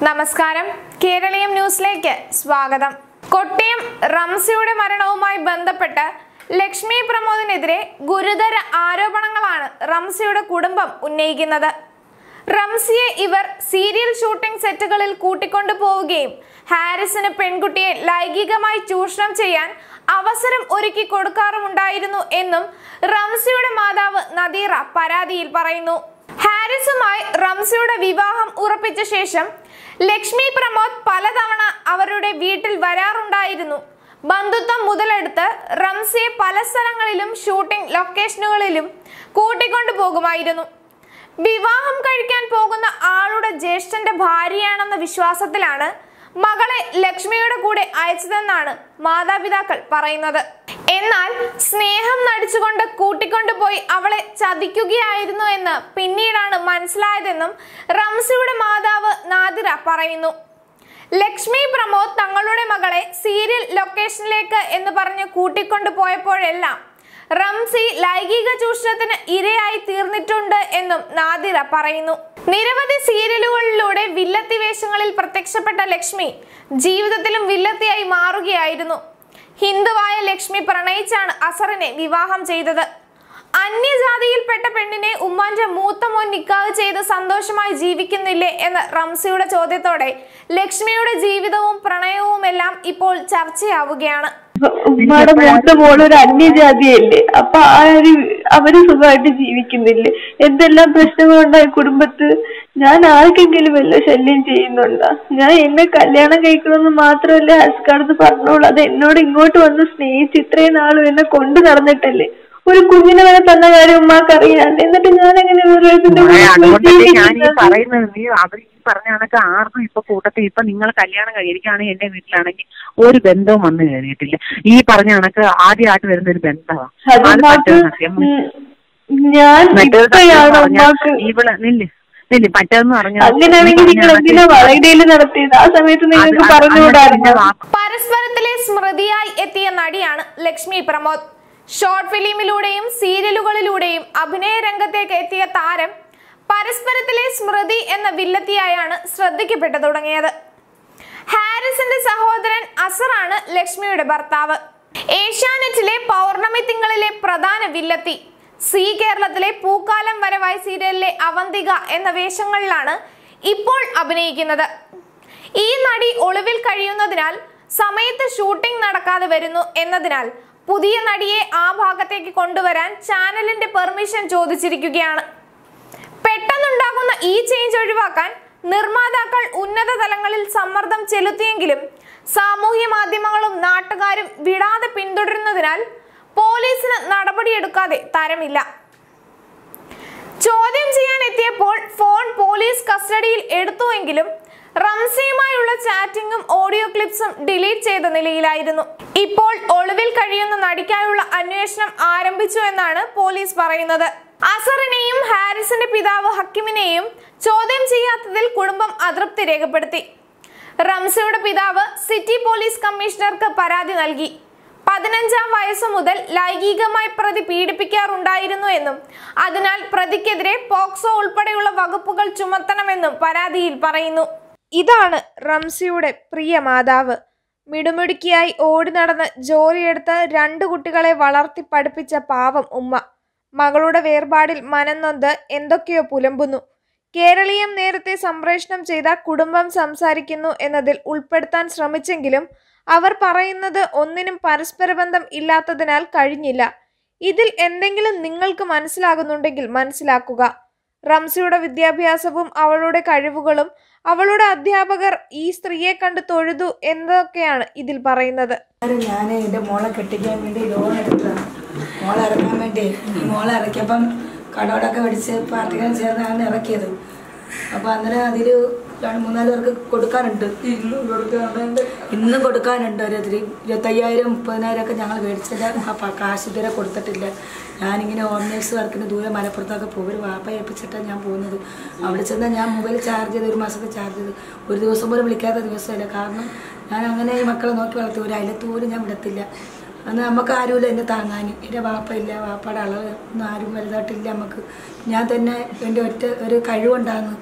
നമസ്കാരം കേരളീയം ന്യൂസിലേക്ക് സ്വാഗതം കൊട്ടിയം റംസിയുടെ മരണവുമായി ബന്ധപ്പെട്ട് ലക്ഷ്മി പ്രമോദിനെതിരെ ഗുരുതര ആരോപണങ്ങളാണ് റംസിയുടെ കുടുംബം ഉന്നയിക്കുന്നത് റംസിയെ ഇവർ സീരിയൽ ഷൂട്ടിംഗ് സെറ്റുകളിൽ കൂട്ടിക്കൊണ്ടു പോവുകയും ഹാരിസിന് പെൺകുട്ടിയെ ലൈംഗികമായി ചൂഷണം ചെയ്യാൻ അവസരം ഒരുക്കി കൊടുക്കാറുമുണ്ടായിരുന്നു എന്നും റംസിയുടെ മാതാവ് നദീറ പരാതിയിൽ പറയുന്നു ഹാരിസുമായി റംസിയുടെ വിവാഹം ഉറപ്പിച്ച ശേഷം ലക്ഷ്മി പ്രമോദ് പലതവണ അവരുടെ വീട്ടിൽ വരാറുണ്ടായിരുന്നു ബന്ധുത്വം മുതലെടുത്ത് റംസിയെ പല സ്ഥലങ്ങളിലും ഷൂട്ടിംഗ് ലൊക്കേഷനുകളിലും കൂട്ടിക്കൊണ്ടു പോകുമായിരുന്നു വിവാഹം കഴിക്കാൻ പോകുന്ന ആളുടെ ജ്യേഷ്ഠന്റെ ഭാര്യയാണെന്ന വിശ്വാസത്തിലാണ് മകളെ ലക്ഷ്മിയുടെ കൂടെ അയച്ചതെന്നാണ് മാതാപിതാക്കൾ പറയുന്നത് എന്നാൽ സ്നേഹം നടിച്ചുകൊണ്ട് കൂട്ടിക്കൊണ്ടുപോയി അവളെ ചതിക്കുകയായിരുന്നു എന്ന് പിന്നീടാണ് മനസ്സിലായതെന്നും റംസിയുടെ മാതാവ് നാദിര പറയുന്നു ലക്ഷ്മി പ്രമോദ് തങ്ങളുടെ മകളെ സീരിയൽ ലൊക്കേഷനിലേക്ക് എന്ന് പറഞ്ഞ് കൂട്ടിക്കൊണ്ടു പോയപ്പോഴെല്ലാം റംസി ലൈംഗിക ചൂഷണത്തിന് ഇരയായി തീർന്നിട്ടുണ്ട് എന്നും നാദിറ പറയുന്നു നിരവധി സീരിയലുകളിലൂടെ വില്ലത്തി വേഷങ്ങളിൽ പ്രത്യക്ഷപ്പെട്ട ലക്ഷ്മി ജീവിതത്തിലും വില്ലത്തിയായി മാറുകയായിരുന്നു ഹിന്ദുവായ ലക്ഷ്മി പ്രണയിച്ചാണ് അസറിനെ വിവാഹം ചെയ്തത് അന്യജാതിയിൽപ്പെട്ട പെണ്ണിനെ ഉമ്മാന്റെ മൂത്ത മോൻ നിക്കാഹ് ചെയ്ത് സന്തോഷമായി ജീവിക്കുന്നില്ലേ എന്ന റംസിയുടെ ചോദ്യത്തോടെ ലക്ഷ്മിയുടെ ജീവിതവും പ്രണയവും എല്ലാം ഇപ്പോൾ ചർച്ചയാവുകയാണ് ഉമ്മയുടെ മൂത്ത മോള് ഒരു അന്യജാതിയല്ലേ അപ്പൊ ആ ഒരു അവര് സുഖമായിട്ട് ജീവിക്കുന്നില്ലേ എന്തെല്ലാം പ്രശ്നങ്ങളുണ്ടായി കുടുംബത്ത് ഞാൻ ആർക്കെങ്കിലും വല്ല ശല്യം ചെയ്യുന്നുണ്ടോ ഞാൻ എന്നെ കല്യാണം കഴിക്കണമെന്ന് മാത്രമല്ല ഹസ്കാർന്ന് പറഞ്ഞോളൂ അത് എന്നോട് ഇങ്ങോട്ട് വന്ന് സ്നേഹിച്ച് ഇത്രയും നാളും എന്നെ കൊണ്ടു നടന്നിട്ടല്ലേ ഒരു കുഞ്ഞിനെ വരെ തന്ന കാര്യം ഉമ്മാക്ക് അറിയാണ്ട് എന്നിട്ട് ഞാൻ എങ്ങനെ ഓരോരുത്തരുടെ മോളെ, കൂടെ അതുകൊണ്ട് ഞാൻ ഈ ജീവിക്കുന്നത്? പറയുന്നത് നീ അവർ ഈ പറഞ്ഞ കണക്ക് ആർക്കും ഇപ്പൊ കൂട്ടത്തിൽ ഇപ്പൊ നിങ്ങൾ കല്യാണം കഴിക്കുകയാണെങ്കിൽ എന്റെ വീട്ടിലാണെങ്കിൽ ഒരു ബന്ധവും വന്നു കയറിയിട്ടില്ല ഈ പറഞ്ഞ കണക്ക് ആദ്യമായിട്ട് വരുന്ന ഒരു ബന്ധമാണ് അത് അത് ഉമ്മാക്ക് മറ്റേത് സത്യം. ഉം, ഞാൻ മറ്റേത് സത്യം ഇപ്പോഴാണ് പറഞ്ഞാ ഉമ്മാക്ക് ഇവള് നില്ല് നില്ല് മറ്റേതെന്ന് പറഞ്ഞാൽ അങ്ങനെയാണെങ്കിൽ നിങ്ങൾ എന്തിനാ വളയിടയിൽ നടത്തിയത് ആ സമയത്ത് നിങ്ങൾക്ക് പറഞ്ഞുകൂടായിരുന്നു പരസ്പരത്തിലെ സ്മൃതിയായി എത്തിയ നടിയാണ് ലക്ഷ്മി പ്രമോദ് ഷോർട്ട് ഫിലിമിലൂടെയും സീരിയലുകളിലൂടെയും അഭിനയ രംഗത്തേക്ക് എത്തിയ താരം പരസ്പരത്തിലെ സ്മൃതി എന്ന വില്ലത്തിയായാണ് ശ്രദ്ധിക്കപ്പെട്ടു തുടങ്ങിയത് ഹാരിസിന്റെ സഹോദരൻ അസറാണ് ലക്ഷ്മിയുടെ ഭർത്താവ് ഏഷ്യാനെറ്റിലെ പൗർണമി തിങ്കളിലെ പ്രധാന വില്ലത്തി സി കേരളത്തിലെ പൂക്കാലം വരവായി സീരിയലിലെ അവന്തിക എന്ന വേഷങ്ങളിലാണ് ഇപ്പോൾ അഭിനയിക്കുന്നത് ഈ നടി ഒളിവിൽ കഴിയുന്നതിനാൽ സമയത്ത് ഷൂട്ടിംഗ് നടക്കാതെ വരുന്നു എന്നതിനാൽ പുതിയ നടിയെ ആ ഭാഗത്തേക്ക് കൊണ്ടുവരാൻ ചാനലിന്റെ പെർമിഷൻ ചോദിച്ചിരിക്കുകയാണ് പെട്ടെന്നുണ്ടാകുന്ന ഈ ചേഞ്ച് ഒഴിവാക്കാൻ നിർമ്മാതാക്കൾ ഉന്നത തലങ്ങളിൽ സമ്മർദ്ദം ചെലുത്തിയെങ്കിലും സാമൂഹ്യ മാധ്യമങ്ങളും നാട്ടുകാരും വിടാതെ പിന്തുടരുന്നതിനാൽ പോലീസിന് നടപടിയെടുക്കാതെ തരമില്ല ചോദ്യം ചെയ്യാൻ എത്തിയപ്പോൾ ഫോൺ പോലീസ് കസ്റ്റഡിയിൽ എടുത്തുവെങ്കിലും റംസിയുമായുള്ള ചാറ്റിംഗും ഓഡിയോ ക്ലിപ്സും ഡിലീറ്റ് ചെയ്ത നിലയിലായിരുന്നു ഇപ്പോൾ ഒളിവിൽ കഴിയുന്ന നടിക്കായുള്ള അന്വേഷണം ആരംഭിച്ചു എന്നാണ് പോലീസ് പറയുന്നത് അസറിനെയും ഹാരിസിന്റെ പിതാവ് ഹക്കിമിനെയും ചോദ്യം ചെയ്യാത്തതിൽ കുടുംബം അതൃപ്തി രേഖപ്പെടുത്തി റംസയുടെ പിതാവ് സിറ്റി പോലീസ് കമ്മീഷണർക്ക് പരാതി നൽകി പതിനഞ്ചാം വയസ്സു മുതൽ ലൈംഗികമായി പ്രതി പീഡിപ്പിക്കാറുണ്ടായിരുന്നു എന്നും അതിനാൽ പ്രതിക്കെതിരെ പോക്സോ ഉൾപ്പെടെയുള്ള വകുപ്പുകൾ ചുമത്തണമെന്നും പരാതിയിൽ പറയുന്നു ഇതാണ് റംസിയുടെ പ്രിയ മാതാവ് മിടുമിടുക്കിയായി ഓടി നടന്ന് ജോലിയെടുത്ത് രണ്ടു കുട്ടികളെ വളർത്തി പഠിപ്പിച്ച പാവം ഉമ്മ മകളുടെ വേർപാടിൽ മനംനൊന്ത് എന്തൊക്കെയോ പുലമ്പുന്നു കേരളീയം നേരത്തെ സംപ്രേഷണം ചെയ്ത കുടുംബം സംസാരിക്കുന്നു എന്നതിൽ ഉൾപ്പെടുത്താൻ ശ്രമിച്ചെങ്കിലും അവർ പറയുന്നത് ഒന്നിനും പരസ്പര ബന്ധം ഇല്ലാത്തതിനാൽ കഴിഞ്ഞില്ല ഇതിൽ എന്തെങ്കിലും നിങ്ങൾക്ക് മനസ്സിലാകുന്നുണ്ടെങ്കിൽ മനസ്സിലാക്കുക റംസിയുടെ വിദ്യാഭ്യാസവും അവളുടെ കഴിവുകളും അവളുടെ അധ്യാപകർ ഈ സ്ത്രീയെ കണ്ട് തൊഴുതു എന്നതൊക്കെയാണ് ഇതിൽ പറയുന്നത് ഞാൻ എൻ്റെ മോളെ കെട്ടിക്കാൻ വേണ്ടി ലോൺ എടുത്തതാണ് മോളെ ഇറക്കാൻ വേണ്ടി മോളെ ഇറക്കിയപ്പം കടോടൊക്കെ മേടിച്ച് പാർട്ടികൾ ചേർന്നാണ് ഇറക്കിയത് അപ്പോൾ അന്നേരം അതിൽ രണ്ട് മൂന്നാല് പേർക്ക് കൊടുക്കാനുണ്ട് ഇന്നും കൊടുക്കാനുണ്ട് ഇന്നും കൊടുക്കാനുണ്ട് ഒരു ഇത്തിരി ഇരുപത്തയ്യായിരം മുപ്പതിനായിരം ഒക്കെ ഞങ്ങൾ മേടിച്ചത് ആ പ- കാശ് ഇതുവരെ കൊടുത്തിട്ടില്ല ഞാനിങ്ങനെ ഹോം നേഴ്സ് വർക്കിന് ദൂരെ മലപ്പുറത്തൊക്കെ പോകും ഒരു വാപ്പ ഏൽപ്പിച്ചിട്ടാണ് ഞാൻ പോകുന്നത് അവിടെ ചെന്നാൽ ഞാൻ മൊബൈൽ ചാർജ് ചെയ്ത് ഒരു മാസത്തെ ചാർജ് ചെയ്ത് ഒരു ദിവസം പോലും വിളിക്കാത്ത ദിവസമില്ല കാരണം ഞാൻ അങ്ങനെ ഈ മക്കളെ നോക്കി വളർത്തി ഒരു അയലത്ത് പോലും ഞാൻ വിടത്തില്ല അന്ന് നമുക്ക് ആരുമില്ല എന്നെ താങ്ങാൻ എൻ്റെ വാപ്പ ഇല്ല വാപ്പയുടെ അളവ് ഒന്നും ആരും വലുതായിട്ടില്ല നമുക്ക് ഞാൻ തന്നെ എൻ്റെ ഒറ്റ ഒരു കഴിവുണ്ടാകുന്നു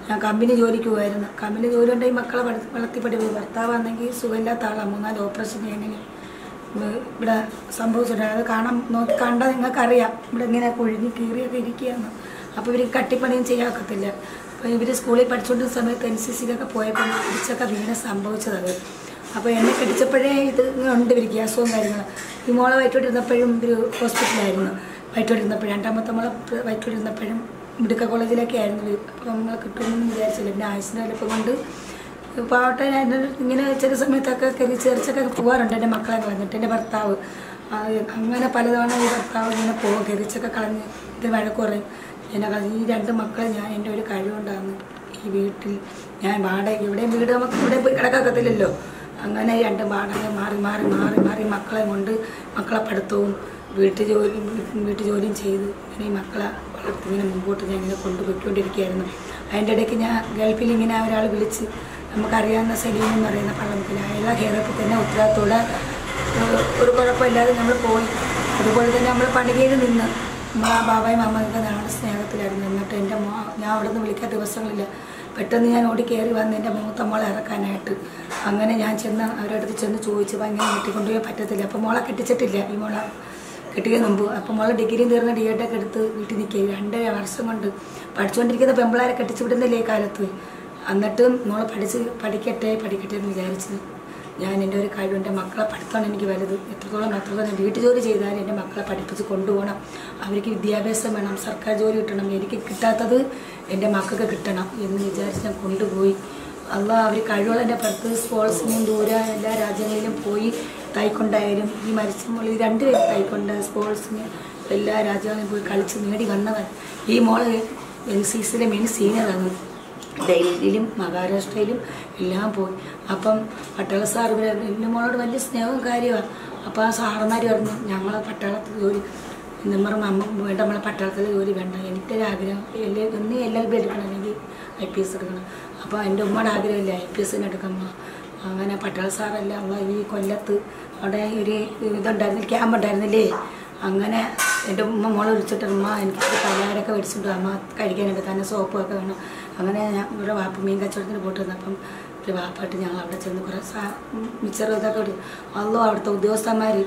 ഞാൻ കമ്പനി ജോലിക്ക് പോയായിരുന്നു കമ്പനി ജോലി ഉണ്ടെങ്കിൽ മക്കളെ പഠി വളർത്തി പഠിപ്പിക്കും ഭർത്താവാണെങ്കിൽ സുഖമില്ലാത്ത ആളാണ് മൂന്നാല് ഓപ്പറേഷൻ ചെയ്യണമെങ്കിൽ ഇവ- ഇവിടെ സംഭവിച്ചിട്ടുണ്ട് അത് കാണാൻ നോക്കി കണ്ടാൽ നിങ്ങൾക്കറിയാം ഇവിടെ ഇങ്ങനെ കുഴിഞ്ഞ് കീറിയൊക്കെ ഇരിക്കുകയാണ് അപ്പോൾ ഇവർ കട്ടിപ്പണിയും ചെയ്യാക്കത്തില്ല അപ്പോൾ ഇവർ സ്കൂളിൽ പഠിച്ചുകൊണ്ടിരുന്ന സമയത്ത് എൻ സി സിയിലൊക്കെ പോയപ്പോൾ ഇടിച്ചൊക്കെ വീണ് സംഭവിച്ചത് അപ്പോൾ എന്നെ കടിച്ചപ്പോഴേ ഇത് ഉണ്ട് ഇവർക്ക് അസുഖം കാര്യങ്ങൾ ഈ മോളെ വയറ്റോട്ടിരുന്നപ്പോഴും ഒരു ഹോസ്പിറ്റലായിരുന്നു വയറ്റോട്ടിരുന്നപ്പോഴും രണ്ടാമത്തെ മോളെ വയറ്റോട്ടിരുന്നപ്പോഴും മെഡിക്കൽ കോളേജിലൊക്കെ ആയിരുന്നു അപ്പോൾ നമ്മളെ കിട്ടുമെന്ന് വിചാരിച്ചില്ല പിന്നെ ആയുസിൻ്റെ വലുപ്പം കൊണ്ട് പാവട്ടെ ഞാൻ ഇങ്ങനെ ചില സമയത്തൊക്കെ കയറി ചെറിച്ചൊക്കെ പോകാറുണ്ട് എൻ്റെ മക്കളെ കളഞ്ഞിട്ട് എൻ്റെ ഭർത്താവ് ആ, അങ്ങനെ പലതവണ ഈ ഭർത്താവ് ഇങ്ങനെ പോകും കെറിച്ചൊക്കെ കളഞ്ഞ് ഇത് വഴക്ക് പറയും എന്നെ കളഞ്ഞ് ഈ രണ്ട് മക്കളെ ഞാൻ എൻ്റെ ഒരു കഴിവുണ്ടാകുന്നു ഈ വീട്ടിൽ ഞാൻ വാടക എവിടെയും വീട് നമുക്ക് ഇവിടെ പോയി കിടക്കാക്കത്തില്ലല്ലോ അങ്ങനെ ഈ രണ്ട് വാടക മാറി മാറി മാറി മാറി മക്കളെ കൊണ്ട് മക്കളെ പഠിത്തവും വീട്ടു ജോലി വീട്ടു ജോലിയും ചെയ്ത് ഇങ്ങനെ ഈ മക്കളെ വളർത്തി ഇങ്ങനെ മുമ്പോട്ട് ഞാൻ ഇങ്ങനെ കൊണ്ടുപോയിക്കൊണ്ടിരിക്കുകയായിരുന്നു അതിൻ്റെ ഇടയ്ക്ക് ഞാൻ ഗൾഫിൽ ഇങ്ങനെ ഒരാൾ വിളിച്ച് നമുക്കറിയാവുന്ന സലീം എന്ന് പറയുന്ന പള്ളത്തിൽ അയാളെ കേരളത്തിൽ തന്നെ ഉത്തരവാദിത്തോടെ ഏഹ്, ഒരു കുഴപ്പമില്ലാതെ നമ്മൾ പോയി അതുപോലെ തന്നെ നമ്മൾ പണികയിൽ നിന്ന് നമ്മൾ ആ ബാബായും അമ്മയൊക്കെ നാട് സ്നേഹത്തിലായിരുന്നു എന്നിട്ട് എൻ്റെ മോ ഞാൻ അവിടെ നിന്ന് വിളിക്കാൻ ദിവസങ്ങളില്ല പെട്ടെന്ന് ഞാൻ ഓടി കയറി വന്ന് എൻ്റെ മൂത്ത മോളെ ഇറക്കാനായിട്ട് അങ്ങനെ ഞാൻ ചെന്ന് അവരുടെ അടുത്ത് ചെന്ന് ചോദിച്ചു ഭയങ്കര കെട്ടിക്കൊണ്ടുപോയി പറ്റത്തില്ല അപ്പോൾ മോളെ കെട്ടിച്ചിട്ടില്ല ഈ മോളെ കെട്ടിയ മുമ്പ് അപ്പം മോളെ ഡിഗ്രിയും തീർന്ന ഡി എഡൊക്കെ എടുത്ത് വീട്ടിൽ നിൽക്കുക രണ്ട് വർഷം കൊണ്ട് പഠിച്ചുകൊണ്ടിരിക്കുന്ന പെമ്പിളാരെ കെട്ടിച്ചു വിടുന്നില്ലേ ഈ കാലത്ത് എന്നിട്ടും മോളെ പഠിച്ച് പഠിക്കട്ടെ പഠിക്കട്ടെ എന്ന് വിചാരിച്ച് ഞാൻ എൻ്റെ ഒരു കഴിവ് എൻ്റെ മക്കളെ പഠിത്തമാണ് എനിക്ക് വലുത് എത്രത്തോളം എത്രത്തോളം വീട്ടു ജോലി ചെയ്താലും എൻ്റെ മക്കളെ പഠിപ്പിച്ച് കൊണ്ടുപോകണം അവർക്ക് വിദ്യാഭ്യാസം വേണം സർക്കാർ ജോലി കിട്ടണം എനിക്ക് കിട്ടാത്തത് എൻ്റെ മക്കൾക്ക് കിട്ടണം എന്ന് വിചാരിച്ച് ഞാൻ കൊണ്ടുപോയി അല്ല അവർ കഴിവുള്ള എൻ്റെ പുറത്ത് സ്പോർട്സിനും ദൂര എല്ലാ രാജ്യങ്ങളിലും പോയി തൈക്കൊണ്ടായാലും ഈ മരിച്ച മോൾ ഈ രണ്ടുപേരും തൈക്കൊണ്ട് സ്പോർട്സിന് എല്ലാ രാജ്യങ്ങളിലും പോയി കളിച്ച് നേടി വന്നവൻ ഈ മോള് എൻ സി സിയിലെ മെയിൻ സീനിയറാണ് ഡൽഹിയിലും മഹാരാഷ്ട്രയിലും എല്ലാം പോയി അപ്പം പട്ടാള സാർ ഇവരെ എൻ്റെ മോളോട് വലിയ സ്നേഹവും കാര്യമാണ് അപ്പോൾ ആ സാറന്മാർ പറഞ്ഞു ഞങ്ങൾ പട്ടാളത്തിൽ ജോലി നമ്മൾ അമ്മ വേണ്ട നമ്മളെ പട്ടാളത്തിൽ ജോലി വേണ്ട എൻ്റെ ഒരു ആഗ്രഹം എൽ ഒന്ന് എൽ എൽ ബി എടുക്കണം അല്ലെങ്കിൽ ഐ പി എസ് എടുക്കണം അപ്പോൾ എൻ്റെ ഉമ്മയുടെ ആഗ്രഹമില്ല ഐ പി എസിന് എടുക്കുമ്പോൾ അങ്ങനെ പട്ടാള സാറല്ല അവ ഈ കൊല്ലത്ത് അവിടെ ഒരു ഇതുണ്ടായിരുന്നു ക്യാമ്പ് ഉണ്ടായിരുന്നില്ലേ അങ്ങനെ എൻ്റെ ഉമ്മ മോളെ വിളിച്ചിട്ട് ഉമ്മ എനിക്ക് പലഹാരമൊക്കെ മേടിച്ചിട്ട് അമ്മ കഴിക്കാനുണ്ട് തന്നെ സോപ്പൊക്കെ വേണം അങ്ങനെ ഞാൻ ഇവിടെ വാപ്പ മീൻ കച്ചവടത്തിന് പോയിട്ട് വന്നപ്പം ഒരു വാപ്പായിട്ട് ഞങ്ങൾ അവിടെ ചെന്ന് കുറേ സാ മിച്ചർ ഇതൊക്കെ ഇടും അല്ലോ അവിടുത്തെ ഉദ്യോഗസ്ഥന്മാർ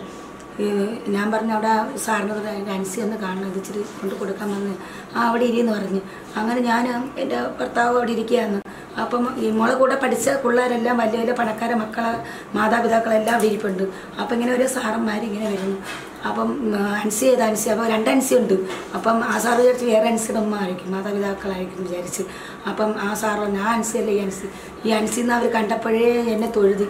ഞാൻ പറഞ്ഞു അവിടെ സാറിന് ഒരു അൻസി ഒന്ന് കാണണം ഇത് ഇച്ചിരി കൊണ്ട് കൊടുക്കാൻ വന്ന് ആ അവിടെ ഇരിയെന്ന് പറഞ്ഞു അങ്ങനെ ഞാൻ എൻ്റെ ഭർത്താവ് അവിടെ ഇരിക്കുകയാണ് അപ്പം ഈ മോളെ കൂടെ പഠിച്ച പിള്ളേരെല്ലാം വലിയ വലിയ പണക്കാരെ മക്കളെ മാതാപിതാക്കളെല്ലാം അവിടെ ഇരിപ്പുണ്ട് അപ്പം ഇങ്ങനെ ഓരോ സാറന്മാർ ഇങ്ങനെ വരുന്നു അപ്പം ഉം, അൻസി ഏത് അൻസി അപ്പോൾ രണ്ട് അൻസി ഉണ്ട് അപ്പം ആ സാർ വിചാരിച്ച് വേറെ അൻസിയുടെ ഉമ്മ ആയിരിക്കും മാതാപിതാക്കളായിരിക്കും വിചാരിച്ച് അപ്പം ആ സാർ പറഞ്ഞു ആ അൻസി അല്ലേ ഈ അൻസി ഈ അൻസി എന്ന് അവർ കണ്ടപ്പോഴേ എന്നെ തൊഴുതി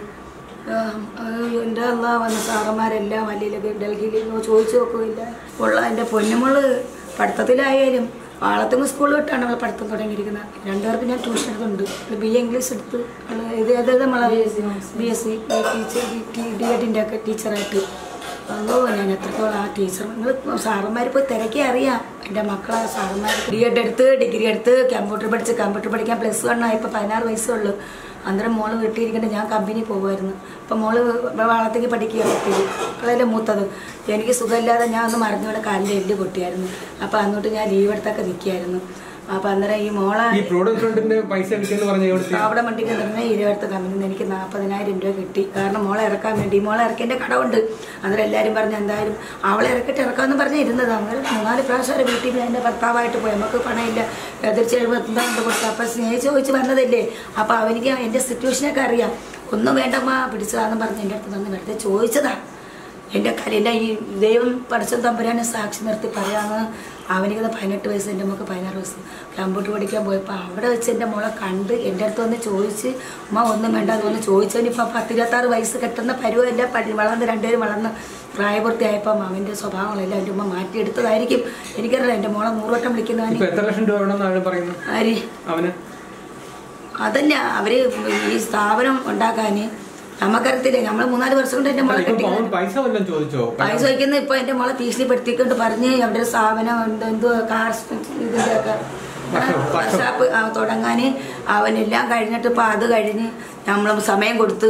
എൻ്റെ അല്ല വന്ന സാറന്മാരെല്ലാം വലിയ ഡൽഹിയിൽ ചോദിച്ചു നോക്കുകയില്ല ഉള്ള എൻ്റെ പൊന്നുമോള് പഠിത്തത്തിലായാലും വാളത്തുങ്ങ് സ്കൂളിൽ വിട്ടാണ് അവൾ പഠിത്തം തുടങ്ങിയിരിക്കുന്നത് രണ്ടുപേർക്ക് ഞാൻ ട്യൂഷൻ എടുക്കുന്നുണ്ട് ബി എ ഇംഗ്ലീഷ് എടുത്ത് അവള് ഇത് ഇത് നമ്മളെ B S C teacher D എഡിൻ്റെ ഒക്കെ ടീച്ചറായിട്ട് അതോ ഞാൻ എത്രത്തോളം ആ ടീച്ചർ നിങ്ങൾ സാറന്മാർ പോയി തിരക്കി അറിയാം എൻ്റെ മക്കളെ സാറന്മാർ ഡി എഡ് എടുത്ത് ഡിഗ്രി എടുത്ത് കമ്പ്യൂട്ടർ പഠിച്ച് കമ്പ്യൂട്ടർ പഠിക്കാൻ പ്ലസ് വൺ ആയപ്പോൾ പതിനാറ് വയസ്സുള്ളൂ അന്നേരം മോള് വീട്ടിലിരിക്കേണ്ട ഞാൻ കമ്പനി പോകുമായിരുന്നു അപ്പം മോള് വളത്തേക്ക് പഠിക്കുക കുട്ടിയിൽ അവളല്ലേ മൂത്തത് എനിക്ക് സുഖമില്ലാതെ ഞാൻ ഒന്ന് മറിഞ്ഞൂടെ കാലിൻ്റെ എല്ല് പൊട്ടിയായിരുന്നു അപ്പം അന്നോട്ട് ഞാൻ ലീവ് എടുത്തൊക്കെ നിൽക്കുകയായിരുന്നു അപ്പം അന്നേരം ഈ മോളെ ഈ പ്രോഡക്റ്റ് ഫണ്ടിന്റെ പൈസ എടുക്കെന്ന് പറഞ്ഞ എവിടുത്തെ അവിടെ വണ്ടിക്ക് നിർന്ന ഇരുപടുത്ത കമ്പനിയിൽ നിന്ന് എനിക്ക് നാൽപ്പതിനായിരം രൂപ കിട്ടി കാരണം മോളെ ഇറക്കാൻ വേണ്ടി മോളെ ഇറക്കിൻ്റെ കടമുണ്ട് അന്നേരം എല്ലാവരും പറഞ്ഞു എന്തായാലും അവളെ ഇറക്കിട്ട് ഇറക്കാമെന്ന് പറഞ്ഞ് ഇരുന്നത് അങ്ങനെ മൂന്നാല് പ്രാവശ്യം വരെ വീട്ടിൽ നിന്ന് എൻ്റെ ഭർത്താവായിട്ട് പോയി നമുക്ക് പണമില്ല തിരിച്ച് എഴുപത്തിരണ്ട് കൊടുത്തു അപ്പം സ്നേഹിച്ച് ചോദിച്ച് വന്നതല്ലേ അപ്പം അവനിക്ക് എൻ്റെ സിറ്റുവേഷനൊക്കെ അറിയാം ഒന്നും വേണ്ടമ്മ പിടിച്ചതാന്ന് പറഞ്ഞ് എൻ്റെ അടുത്ത് വന്ന് വെറുതെ ചോദിച്ചതാ എൻ്റെ കലിൻ്റെ ഈ ദൈവം പഠിച്ച തമ്പുരാനെ സാക്ഷി നിർത്തി പറയാമെന്ന് അവനിക്ക് പതിനെട്ട് വയസ്സ് എൻ്റെ മോൾക്ക് പതിനാറ് വയസ്സ് കമ്പ്യൂട്ടർ പഠിക്കാൻ പോയപ്പോൾ അവിടെ വെച്ച് എൻ്റെ മോളെ കണ്ട് എൻ്റെ അടുത്ത് വന്ന് ചോദിച്ച് ഉമ്മ ഒന്നും വേണ്ട അതൊന്ന് ചോദിച്ചവന് ഇപ്പം പത്തിരുപത്താറ് വയസ്സ് കെട്ടുന്ന പരുവല്ല പഠി വളർന്ന് രണ്ടുപേരും വളർന്ന് പ്രായപൂർത്തിയായപ്പം അവൻ്റെ സ്വഭാവങ്ങളെല്ലാം എൻ്റെ ഉമ്മ മാറ്റിയെടുത്തതായിരിക്കും എനിക്കറിയില്ല എൻ്റെ മോളെ നൂറുവട്ടം വിളിക്കുന്നവന് ഇപ്പൊ എത്ര ലക്ഷം രൂപ വേണമെന്നാണ് പറയുന്നത് ആര് അവന് അതല്ല അവര് ഈ സ്ഥാപനം ഉണ്ടാക്കാൻ നമുക്കറിയത്തില്ല നമ്മൾ മൂന്നാല് വർഷം കൊണ്ട് എൻ്റെ മോളെ ഇപ്പൊ കെട്ടി അവൻ പൈസ വല്ലതും ചോദിച്ചോ പൈസ വയ്ക്കുന്ന ഇപ്പൊ എന്റെ മോളെ ഭീഷണിപ്പെടുത്തിക്കൊണ്ട് പറഞ്ഞ് അവിടെ ഒരു സ്ഥാപനം ഉണ്ട് എന്തോ കാർ ഇതിന്റെ ഒക്കെ വർഷം- വർഷം. വർഷാപ്പ് തുടങ്ങാൻ അവനെല്ലാം കഴിഞ്ഞിട്ട് ഇപ്പൊ അത് കഴിഞ്ഞ് നമ്മൾ സമയം കൊടുത്ത്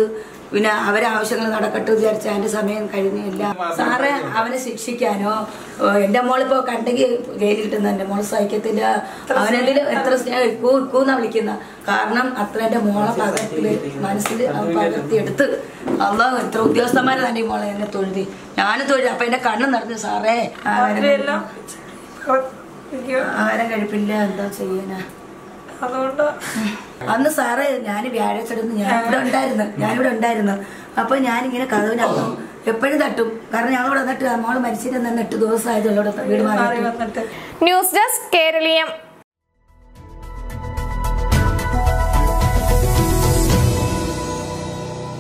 പിന്നെ അവരെ ആവശ്യങ്ങൾ നടക്കട്ടെ വിചാരിച്ച അതിന്റെ സമയം കഴിഞ്ഞില്ല സാറേ അവനെ ശിക്ഷിക്കാനോ ഓ, എന്റെ മോളിപ്പോ കണ്ടെങ്കിൽ ജയിലിൽ കിട്ടുന്ന എന്റെ മോള് സഹിക്കത്തില്ല അവനെന്തിലും എത്ര സ്നേഹം ഇക്കൂ ഇക്കൂന്നാ വിളിക്കുന്ന കാരണം അത്ര എന്റെ മോളെ പകർത്തില് മനസ്സിൽ അവൻ പകർത്തിയെടുത്ത് അള്ളാ എത്ര ഉദ്യോഗസ്ഥന്മാരെ തന്നെ ഈ മോളെ എന്നെ തൊഴുതി ഞാനും തൊഴുതി അപ്പൊ എന്റെ കണ്ണ് നിറഞ്ഞു സാറേ ആഹാരം ആഹാരം കഴിപ്പില്ല എന്താ ചെയ്യാനാ അതുകൊണ്ട് അന്ന് സാറ് ഞാൻ വ്യാഴാഴ്ച ഞാൻ ഇവിടെ ഉണ്ടായിരുന്നു ഞാനിവിടെ ഉണ്ടായിരുന്നു അപ്പൊ ഞാനിങ്ങനെ കഥവിനകത്തു എപ്പോഴും തട്ടും കാരണം ഞങ്ങളിവിടെ വന്നിട്ട് മോള് മരിച്ചിട്ട് തന്നെ എട്ട് ദിവസമായതുള്ളൂ ഇവിടെ വീട് മാറി മാറി വന്നിട്ട് ന്യൂസ് ഡെസ്ക് കേരളീയം